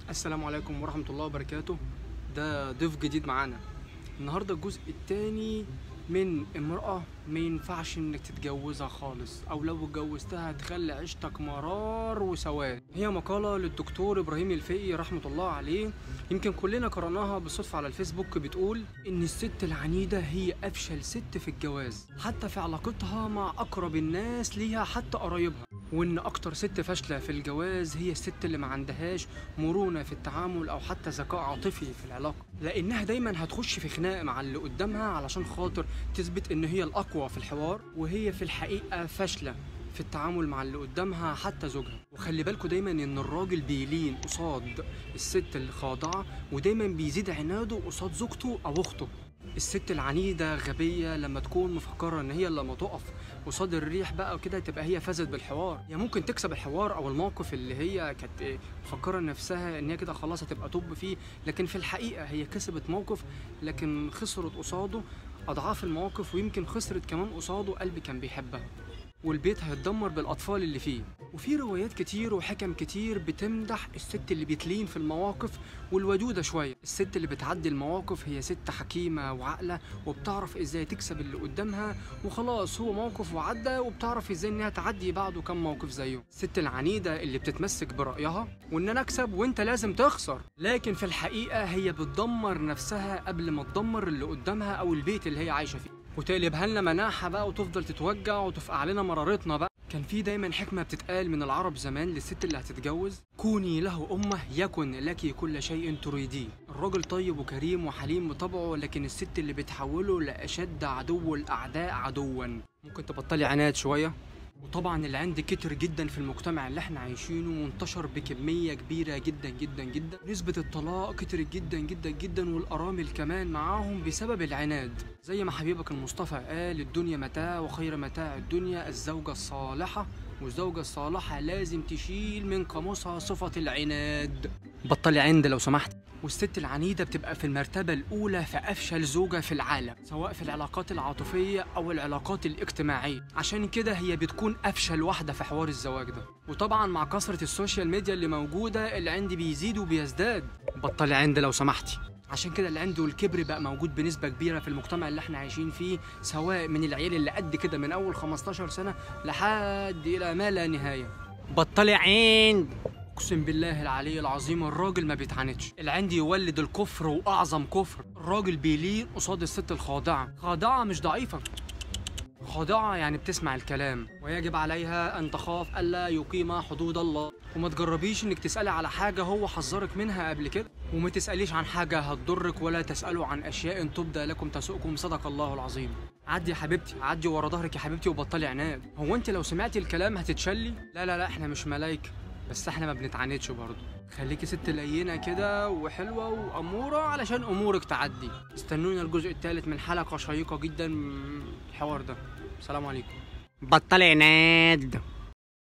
السلام عليكم ورحمة الله وبركاته ده ضيف جديد معانا النهاردة الجزء التاني من امرأة ما ينفعش انك تتجوزها خالص او لو اتجوزتها هتخلي عيشتك مرار وسواد هي مقالة للدكتور ابراهيم الفقي رحمة الله عليه يمكن كلنا قرأناها بالصدفة على الفيسبوك بتقول ان الست العنيدة هي افشل ست في الجواز حتى في علاقتها مع اقرب الناس ليها حتى قرايبها وان اكتر ست فاشله في الجواز هي الست اللي ما عندهاش مرونه في التعامل او حتى ذكاء عاطفي في العلاقه لانها دايما هتخش في خناق مع اللي قدامها علشان خاطر تثبت ان هي الاقوى في الحوار وهي في الحقيقه فاشله في التعامل مع اللي قدامها حتى زوجها وخلي بالكوا دايما ان الراجل بيلين قصاد الست الخاضعه ودايما بيزيد عناده قصاد زوجته او اخته الست العنيدة غبية لما تكون مفكرة ان هي لما تقف قصاد الريح بقى وكده تبقى هي فازت بالحوار هي ممكن تكسب الحوار او الموقف اللي هي كانت مفكرة نفسها ان هي كده خلاص هتبقى توب فيه لكن في الحقيقة هي كسبت موقف لكن خسرت قصاده اضعاف المواقف ويمكن خسرت كمان قصاده قلب كان بيحبها والبيت هيتدمر بالاطفال اللي فيه وفي روايات كتير وحكم كتير بتمدح الست اللي بتلين في المواقف والودوده شويه الست اللي بتعدي المواقف هي ست حكيمه وعاقله وبتعرف ازاي تكسب اللي قدامها وخلاص هو موقف وعدى وبتعرف ازاي انها تعدي بعده كام موقف زيه الست العنيده اللي بتتمسك برايها وان انا اكسب وانت لازم تخسر لكن في الحقيقه هي بتدمر نفسها قبل ما تدمر اللي قدامها او البيت اللي هي عايشه فيه وتقلبها لنا مناحة بقى وتفضل تتوجع وتفقع علينا مرارتنا بقى كان في دايما حكمة بتتقال من العرب زمان للست اللي هتتجوز كوني له أمة يكن لك كل شيء تريديه الراجل طيب وكريم وحليم بطبعه لكن الست اللي بتحوله لأشد عدو الأعداء عدوا ممكن تبطلي عناد شوية وطبعا العند كتر جدا في المجتمع اللي احنا عايشينه وانتشر بكميه كبيره جدا جدا جدا نسبه الطلاق كترت جدا جدا جدا والارامل كمان معاهم بسبب العناد زي ما حبيبك المصطفى قال الدنيا متاع وخير متاع الدنيا الزوجه الصالحه والزوجه الصالحه لازم تشيل من قاموسها صفه العناد بطلي عند لو سمحت والست العنيدة بتبقى في المرتبة الأولى في أفشل زوجة في العالم سواء في العلاقات العاطفية أو العلاقات الاجتماعية عشان كده هي بتكون أفشل واحدة في حوار الزواج ده وطبعا مع كثرة السوشيال ميديا اللي موجودة العند بيزيد وبيزداد بطلي عند لو سمحتي عشان كده العند والكبر بقى موجود بنسبة كبيرة في المجتمع اللي احنا عايشين فيه سواء من العيال اللي قد كده من أول 15 سنة لحد إلى ما لا نهاية بطلي عند اقسم بالله العلي العظيم الراجل ما بيتعاندش العند يولد الكفر واعظم كفر الراجل بيلين قصاد الست الخاضعه خاضعه مش ضعيفه خاضعة يعني بتسمع الكلام ويجب عليها أن تخاف ألا يقيم حدود الله وما تجربيش إنك تسألي على حاجة هو حذرك منها قبل كده وما تسأليش عن حاجة هتضرك ولا تسألوا عن أشياء تبدى لكم تسؤكم صدق الله العظيم عدي يا حبيبتي عدي ورا ظهرك يا حبيبتي وبطلي عناد هو أنت لو سمعتي الكلام هتتشلي لا لا لا إحنا مش ملايكة بس احنا ما بنتعاندش برضه خليكي ست لينه كده وحلوه واموره علشان امورك تعدي استنونا الجزء الثالث من حلقه شيقه جدا من الحوار ده السلام عليكم بطل عناد